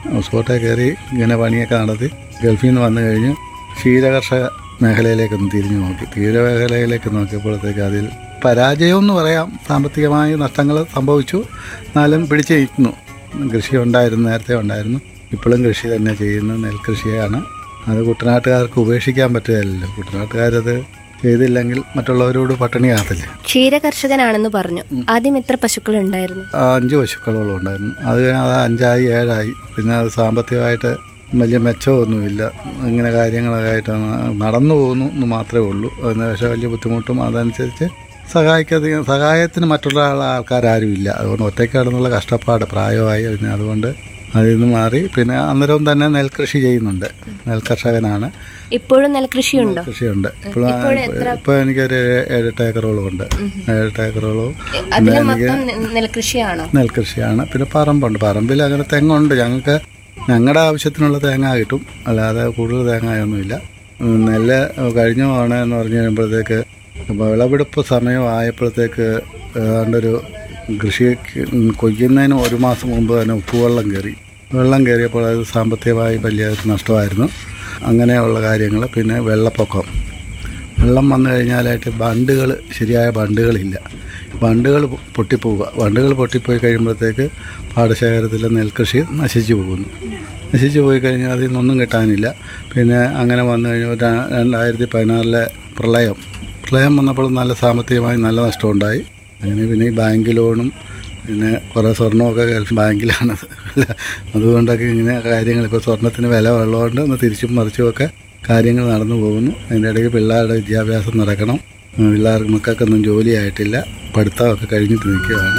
House ബോട്ടിൽ കയറി ഇങ്ങനെ പണിയൊക്കെ നടത്തി ഗൾഫിൽ നിന്ന് വന്നു കഴിഞ്ഞ് ക്ഷീരകർഷക മേഖലയിലേക്കൊന്ന് തിരിഞ്ഞു നോക്കി ക്ഷീരമേഖലയിലേക്ക് നോക്കിയപ്പോഴത്തേക്ക് അതിൽ പരാജയമെന്ന് പറയാം സാമ്പത്തികമായി നഷ്ടങ്ങൾ സംഭവിച്ചു എന്നാലും പിടിച്ചു നിൽക്കുന്നു കൃഷി ഉണ്ടായിരുന്നു നേരത്തെ ഉണ്ടായിരുന്നു ഇപ്പോഴും കൃഷി തന്നെ ചെയ്യുന്നു നെൽകൃഷിയാണ് അത് കുട്ടനാട്ടുകാർക്ക് ഉപേക്ഷിക്കാൻ പറ്റുകയല്ലോ കുട്ടനാട്ടുകാരത് ചെയ്തില്ലെങ്കിൽ മറ്റുള്ളവരോട് പട്ടിണിയാകത്തില്ലേ ക്ഷീരകർഷകനാണെന്ന് പറഞ്ഞു ആദ്യം എത്ര പശുക്കൾ ഉണ്ടായിരുന്നു ആ അഞ്ച് പശുക്കളോളം ഉണ്ടായിരുന്നു അത് കഴിഞ്ഞ് അത് അഞ്ചായി ഏഴായി പിന്നെ അത് സാമ്പത്തികമായിട്ട് വലിയ മെച്ചമൊന്നുമില്ല ഇങ്ങനെ കാര്യങ്ങളൊക്കെ ആയിട്ട് നടന്നു പോകുന്നു എന്ന് മാത്രമേ ഉള്ളൂ അതിന് പക്ഷേ വലിയ ബുദ്ധിമുട്ടും അതനുസരിച്ച് സഹായിക്കാതെ സഹായത്തിന് മറ്റുള്ള ആൾ- ആൾക്കാരും ഇല്ല അതുകൊണ്ട് ഒറ്റയ്ക്ക് കിടന്നുള്ള കഷ്ടപ്പാട് പ്രായമായി പിന്നെ അതുകൊണ്ട് അതിൽ നിന്ന് മാറി പിന്നെ അന്നേരം തന്നെ നെൽകൃഷി ചെയ്യുന്നുണ്ട് നെൽകർഷകനാണ് ഇപ്പോഴും നെൽകൃഷിയുണ്ടോ കൃഷിയുണ്ട് ഇപ്പോഴും ഇപ്പോൾ എനിക്കൊരു ഏഴെട്ട് ഏക്കറോളം ഉണ്ട് ഏഴെട്ട് ഏക്കറോളം അതിന് മൊത്തം നെ- നെൽകൃഷിയാണോ നെൽകൃഷിയാണ് പിന്നെ പറമ്പുണ്ട് പറമ്പിൽ അങ്ങനെ തെങ്ങുണ്ട് ഞങ്ങൾക്ക് ഞങ്ങളുടെ ആവശ്യത്തിനുള്ള തേങ്ങ കിട്ടും അല്ലാതെ കൂടുതൽ തേങ്ങയൊന്നുമില്ല ഉം, നെല്ല് കഴിഞ്ഞ തവണ എന്ന് പറഞ്ഞു കഴിയുമ്പോഴത്തേക്ക് വിളവെടുപ്പ് സമയം ആയപ്പോഴത്തേക്ക് ഏതാണ്ടൊരു കൃഷി കൊയ്യുന്നതിന് ഒരു മാസം മുമ്പ് തന്നെ ഉപ്പുവെള്ളം കയറി വെള്ളം കയറിയപ്പോൾ അത് സാമ്പത്തികമായി വലിയ ഒരു നഷ്ടമായിരുന്നു അങ്ങനെയുള്ള കാര്യങ്ങൾ പിന്നെ വെള്ളപ്പൊക്കം വെള്ളം വന്നു കഴിഞ്ഞാലായിട്ട് ബണ്ടുകൾ ശരിയായ ബണ്ടുകളില്ല ബണ്ടുകൾ പൊട്ടിപ്പോവുക ബണ്ടുകൾ പൊട്ടിപ്പോയി കഴിയുമ്പോഴത്തേക്ക് പാടശേഖരത്തിലെ നെൽകൃഷി നശിച്ചു പോകുന്നു നശിച്ചു പോയി കഴിഞ്ഞാൽ അതിൽ നിന്നൊന്നും കിട്ടാനില്ല പിന്നെ അങ്ങനെ വന്നു കഴിഞ്ഞാൽ ര- രണ്ടായിരത്തി പതിനാറിലെ പ്രളയം പ്രളയം വന്നപ്പോൾ നല്ല സാമ്പത്തികമായി നല്ല നഷ്ടമുണ്ടായി അങ്ങനെ പിന്നെ ഈ ബാങ്ക് ലോണും പിന്നെ കുറേ സ്വർണ്ണമൊക്കെ ഗൾഫ് ബാങ്കിലാണ് അതുകൊണ്ടൊക്കെ ഇങ്ങനെ കാര്യങ്ങൾ ഇപ്പോൾ സ്വർണത്തിന് വില ഉള്ളതുകൊണ്ട് ഒന്ന് തിരിച്ചും മറിച്ചുമൊക്കെ കാര്യങ്ങൾ നടന്നു പോകുന്നു അതിൻ്റെ ഇടയ്ക്ക് പിള്ളേരുടെ വിദ്യാഭ്യാസം നടക്കണം ഉം, പിള്ളേർക്ക് മക്കൾക്കൊന്നും ജോലിയായിട്ടില്ല പഠിത്തമൊക്കെ കഴിഞ്ഞിട്ട് നിൽക്കുകയാണ്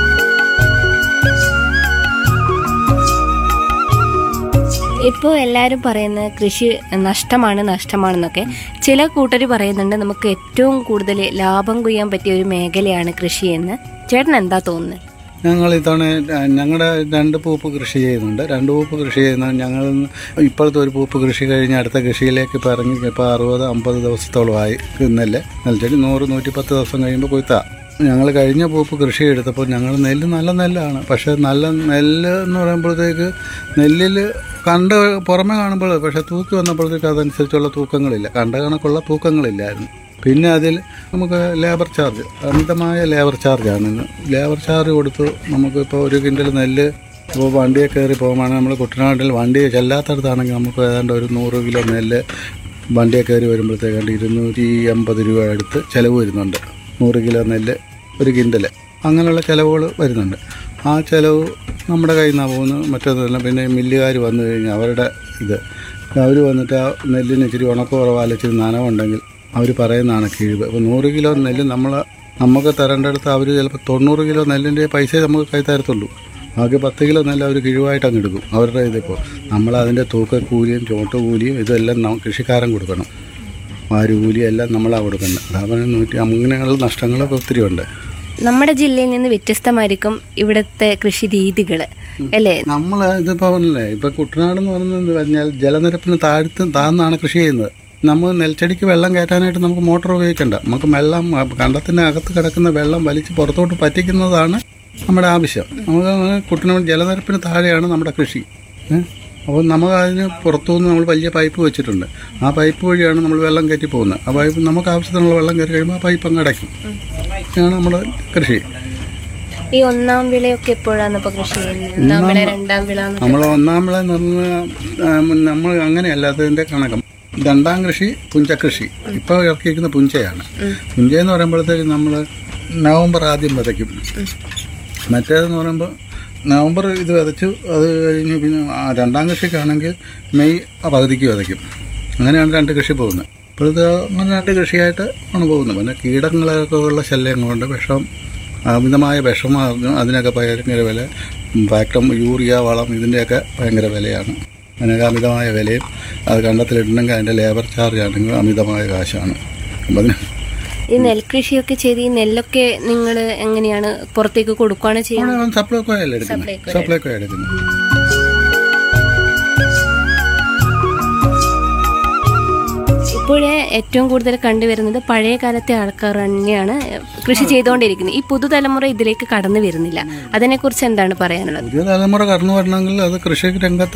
ഇപ്പോൾ എല്ലാവരും പറയുന്നത് കൃഷി നഷ്ടമാണ് നഷ്ടമാണെന്നൊക്കെ ചില കൂട്ടർ പറയുന്നുണ്ട് നമുക്ക് ഏറ്റവും കൂടുതൽ ലാഭം കൊയ്യാൻ പറ്റിയ ഒരു മേഖലയാണ് കൃഷി എന്ന് ചേട്ടൻ എന്താ തോന്നുന്നത് ഞങ്ങൾ ഇത്തവണ ഞങ്ങളുടെ രണ്ട് പൂപ്പ് കൃഷി ചെയ്യുന്നുണ്ട് രണ്ട് പൂപ്പ് കൃഷി ചെയ്യുന്ന ഞങ്ങൾ ഇപ്പോഴത്തെ ഒരു പൂപ്പ് കൃഷി കഴിഞ്ഞ് അടുത്ത കൃഷിയിലേക്ക് ഇപ്പോൾ ഇറങ്ങി ഇപ്പോൾ അറുപത് അമ്പത് ദിവസത്തോളമായി നെല്ല് നെൽച്ചെടി നൂറ് നൂറ്റിപ്പത്ത് ദിവസം കഴിയുമ്പോൾ കൊയ്ത്താ ഞങ്ങൾ കഴിഞ്ഞ പൂപ്പ് കൃഷി എടുത്തപ്പോൾ ഞങ്ങൾ നെല്ല് നല്ല നെല്ലാണ് പക്ഷേ നല്ല നെല്ല് എന്ന് പറയുമ്പോഴത്തേക്ക് നെല്ലിൽ കണ്ട് പുറമെ കാണുമ്പോൾ പക്ഷേ തൂക്കി വന്നപ്പോഴത്തേക്ക് അതനുസരിച്ചുള്ള തൂക്കങ്ങളില്ല കണ്ട കണക്കുള്ള തൂക്കങ്ങളില്ലായിരുന്നു പിന്നെ അതിൽ നമുക്ക് ലേബർ ചാർജ് അമിതമായ ലേബർ ചാർജാണ് ഇന്ന് ലേബർ ചാർജ് കൊടുത്ത് നമുക്കിപ്പോൾ ഒരു കിൻഡൽ നെല്ല് ഇപ്പോൾ വണ്ടിയെ കയറി പോകുകയാണെങ്കിൽ നമ്മൾ കുട്ടനാട്ടിൽ വണ്ടി ചെല്ലാത്തടത്താണെങ്കിൽ നമുക്ക് ഏതാണ്ട് ഒരു നൂറ് കിലോ നെല്ല് വണ്ടിയെ കയറി വരുമ്പോഴത്തേക്കാണ്ട് ഇരുന്നൂറ്റി എൺപത് രൂപ അടുത്ത് ചിലവ് വരുന്നുണ്ട് നൂറ് കിലോ നെല്ല് ഒരു കിൻഡൽ അങ്ങനെയുള്ള ചിലവുകൾ വരുന്നുണ്ട് ആ ചിലവ് നമ്മുടെ കയ്യിൽ നിന്നാണ് പോകുന്നത് മറ്റൊന്നുമല്ല പിന്നെ മില്ലുകാർ വന്നു കഴിഞ്ഞാൽ അവരുടെ ഇത് അവർ വന്നിട്ട് ആ നെല്ലിന് ഇച്ചിരി ഉണക്ക കുറവാല ഇച്ചിരി നനവുണ്ടെങ്കിൽ അവർ പറയുന്നതാണ് കിഴിവ് അപ്പോൾ നൂറ് കിലോ നെല്ല് നമ്മൾ നമുക്ക് തരേണ്ടടുത്ത് അവർ ചിലപ്പോൾ തൊണ്ണൂറ് കിലോ നെല്ലിൻ്റെ പൈസ നമുക്ക് കൈ തരത്തുള്ളൂ ബാക്കി പത്ത് കിലോ നെല്ല് അവർ കിഴിവായിട്ട് അങ്ങ് എടുക്കും അവരുടെ ഇതിപ്പോൾ നമ്മൾ അതിൻ്റെ തൂക്കക്കൂലിയും ചോട്ടുകൂലിയും ഇതെല്ലാം ന- കൃഷിക്കാരൻ കൊടുക്കണം വാരുകൂലിയും എല്ലാം നമ്മളാണ് കൊടുക്കുന്നത് അതാണ് നൂറ്റി അങ്ങനെയുള്ള നഷ്ടങ്ങളൊക്കെ ഒത്തിരി ഉണ്ട് നമ്മുടെ ജില്ലയിൽ നിന്ന് വ്യത്യസ്തമായിരിക്കും ഇവിടുത്തെ കൃഷി രീതികൾ അല്ലേ നമ്മൾ ഇതിപ്പോൾ അല്ലേ ഇപ്പം കുട്ടനാട് എന്ന് പറയുന്നത് പറഞ്ഞാൽ ജലനിരപ്പിന് താഴ്ത്ത് താഴ്ന്നാണ് കൃഷി ചെയ്യുന്നത് നമ്മൾ നെൽച്ചെടിക്ക് വെള്ളം കയറ്റാനായിട്ട് നമുക്ക് മോട്ടോർ ഉപയോഗിക്കണ്ട നമുക്ക് വെള്ളം കണ്ടത്തിൻ്റെ അകത്ത് കിടക്കുന്ന വെള്ളം വലിച്ച് പുറത്തോട്ട് പറ്റിക്കുന്നതാണ് നമ്മുടെ ആവശ്യം നമുക്ക് കുട്ടനാട് ജലനിരപ്പിന് താഴെയാണ് നമ്മുടെ കൃഷി ഏ? അപ്പോൾ നമുക്ക് അതിന് പുറത്തുനിന്ന് നമ്മൾ വലിയ പൈപ്പ് വെച്ചിട്ടുണ്ട് ആ പൈപ്പ് വഴിയാണ് നമ്മൾ വെള്ളം കയറ്റി പോകുന്നത് ആ പൈപ്പ് നമുക്ക് ആവശ്യത്തിനുള്ള വെള്ളം കയറി കഴിയുമ്പോൾ ആ പൈപ്പ് അങ്ങ് അടയ്ക്കും ഇതാണ് നമ്മുടെ കൃഷി ഈ ഒന്നാം വിളയൊക്കെ എപ്പോഴാണ് ഇപ്പൊ കൃഷി ചെയ്യുന്നത് ഒന്നാം വിള രണ്ടാം വിള എന്നൊക്കെ. നമ്മൾ ഒന്നാം വിള എന്ന് പറഞ്ഞാൽ നമ്മൾ അങ്ങനെയല്ല അതിൻ്റെ കണക്കം രണ്ടാം കൃഷി പുഞ്ചകൃഷി ഇപ്പോൾ ഇറക്കിയിരിക്കുന്ന പുഞ്ചയാണ് പുഞ്ച എന്ന് പറയുമ്പോഴത്തേക്ക് നമ്മൾ നവംബർ ആദ്യം വിതയ്ക്കും മറ്റേതെന്ന് പറയുമ്പോൾ നവംബർ ഇത് വിതച്ചു അത് കഴിഞ്ഞ് പിന്നെ ആ രണ്ടാം കൃഷിക്കാണെങ്കിൽ മെയ് പകുതിക്ക് വിതയ്ക്കും അങ്ങനെയാണ് രണ്ട് കൃഷി പോകുന്നത് ഇപ്പോഴത്തെ അങ്ങനെ രണ്ട് കൃഷിയായിട്ട് ആണ് പോകുന്നത് പിന്നെ കീടങ്ങളൊക്കെ ഉള്ള ശല്യം കൊണ്ട് വിഷം അമിതമായ വിഷം അതിനൊക്കെ ഭയങ്കര വില ഫാക്ടം യൂറിയ വളം ഇതിൻ്റെയൊക്കെ ഭയങ്കര വിലയാണ് അതിനൊക്കെ അമിതമായ വിലയും അത് കണ്ടത്തിലിടണമെങ്കിൽ അതിൻ്റെ ലേബർ ചാർജ് ആണെങ്കിൽ അമിതമായ കാശാണ് അപ്പം അതിന് ഈ നെൽകൃഷിയൊക്കെ ചെയ്ത് ഈ നെല്ലൊക്കെ നിങ്ങൾ എങ്ങനെയാണ് പുറത്തേക്ക് കൊടുക്കുകയാണ് ചെയ്യുന്നത് അവിടെ സപ്ലൈക്കോ അല്ലേ എടുക്കുന്നത് സപ്ലൈക്കോ. സപ്ലൈക്കോ എടുക്കുന്നത് ഇപ്പോഴേ ഏറ്റവും കൂടുതൽ കണ്ടുവരുന്നത് പഴയ കാലത്തെ ആൾക്കാർ തന്നെയാണ് കൃഷി ചെയ്തുകൊണ്ടിരിക്കുന്നത് ഈ പുതുതലമുറ ഇതിലേക്ക് കടന്നു വരുന്നില്ല അതിനെക്കുറിച്ച് എന്താണ് പറയാനുള്ളത് പുതിയ തലമുറ കടന്നു വരണമെങ്കിൽ അത് കൃഷി രംഗത്ത്